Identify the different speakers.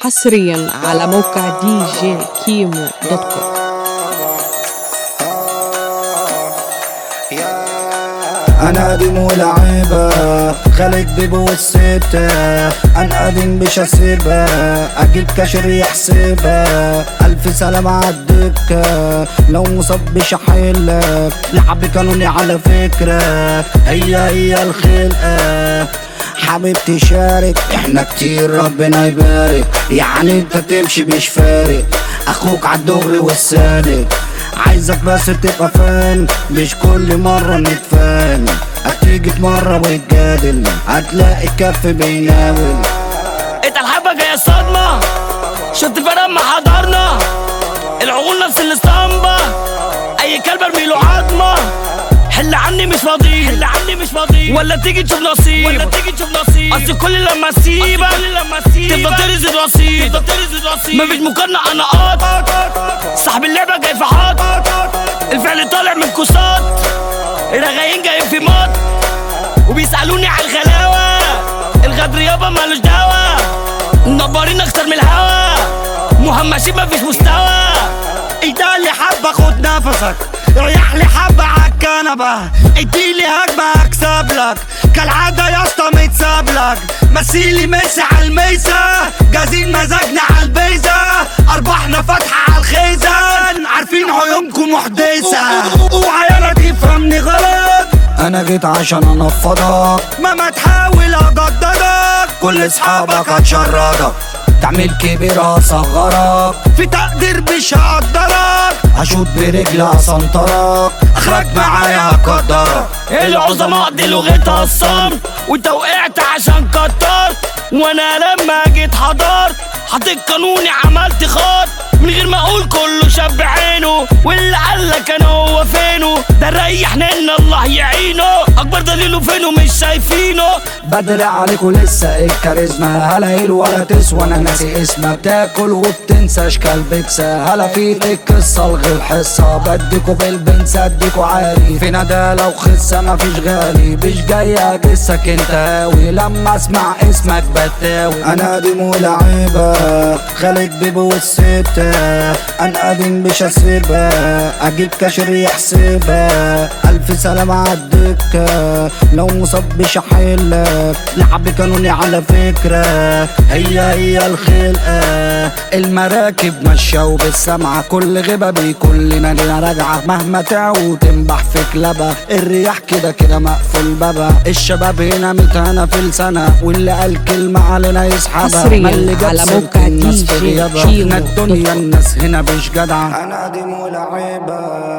Speaker 1: حصريا على موقع دي جي كيمو دوت كوم
Speaker 2: انا قديم ولعيبة خالد بيبو والستة انا قديم مش هسيبها اجيب كاشر يحسبها الف سلامة عالدكة لو مصاب مش هحلك لعب قانوني على فكرة هي هي الخلقة حابب تشارك احنا كتير ربنا يبارك يعني انت تمشي مش فارق اخوك عالدغري والسالك عايزك بس تبقى فان مش كل مرة نتفان هتيجي مرة وتجادل هتلاقي الكف بيناول
Speaker 3: انت الحبة جاية صدمة شفت الفرق ما حضرنا العقول نفس الاسطمبة اي كلب ارمي له عظمة حل عني مش فاضي حل عني مش فاضي ولا تيجي تشوف نصيب ولا تيجي تشوف نصيب اصل كل لما اسيبك كل لما اسيبك تفضل ترزد رصيد تفضل ترزد رصيد مفيش مقارنة انا قاط صاحب اللعبة جاي في حاط الفعل طالع من كوسات الرغايين جايين في مط وبيسألوني على الغلاوة الغدر يابا مالوش دعوة نبارين اكتر من الهوا مهمشين مفيش مستوى
Speaker 4: ايدا اللي حابة خد نفسك ريح لي حبة عالكنبة اديلي هجمة هكسب لك كالعادة يا اسطى متساب لك مثيلي ميسي عالميسة جاهزين مزاجنا عالبيزة ارباحنا فاتحة عالخيزان عارفين عيونكم محدثة اوعى يالا تفهمني غلط
Speaker 2: انا جيت عشان انفضك
Speaker 4: مهما تحاول اضددك
Speaker 2: كل اصحابك هتشردك تعمل كبير هصغرك
Speaker 4: في تقدير مش هقدرك
Speaker 2: هشوط برجلي هسنطرك اخرج معايا هقدرك
Speaker 3: العظماء دي لغتها الصمت وانت وقعت عشان كترت وانا لما جيت حضرت حطيت قانوني عملت خط من غير ما اقول كله شاب عينه واللي قالك انا هو فينه ده ريحنا ان الله يعينه اكبر دليله فينه مش شايفينه
Speaker 2: بدري عليكوا لسه الكاريزما هلا هيل ولا تسوى انا ناسي اسمها بتاكل وبتنسى اشكال بيكسا هلا فيك القصه الغي الحصه بديكوا بالبنس اديكوا عالي في ندالة وخسه مفيش غالي مش جاي اجسك انت هاوي لما اسمع اسمك بتاوي انا قديم ولعيبه خالد بيبو والستة انا قديم مش هسيبها اجيب كاشر يحسبها الف سلامة عالدكة لو مصاب مش هحلك لعب قانوني على فكرة هي هي الخلقة المراكب ماشية وبالسمعة كل غيبة بيكون لنا لنا راجعة مهما تعو تنبح في كلبة الرياح كده كده مقفول بابا الشباب هنا متهانة في السنة واللي قال كلمة علينا يسحبها
Speaker 1: حصرياً
Speaker 2: ما اللي جاب
Speaker 1: على
Speaker 2: سيرة
Speaker 1: موقع
Speaker 2: الناس
Speaker 1: دي
Speaker 2: في
Speaker 1: جي
Speaker 2: غيابها.
Speaker 1: كيمو
Speaker 2: احنا الدنيا
Speaker 1: دوت كوم.
Speaker 2: الناس هنا مش جدعة انا قديم ولعيبة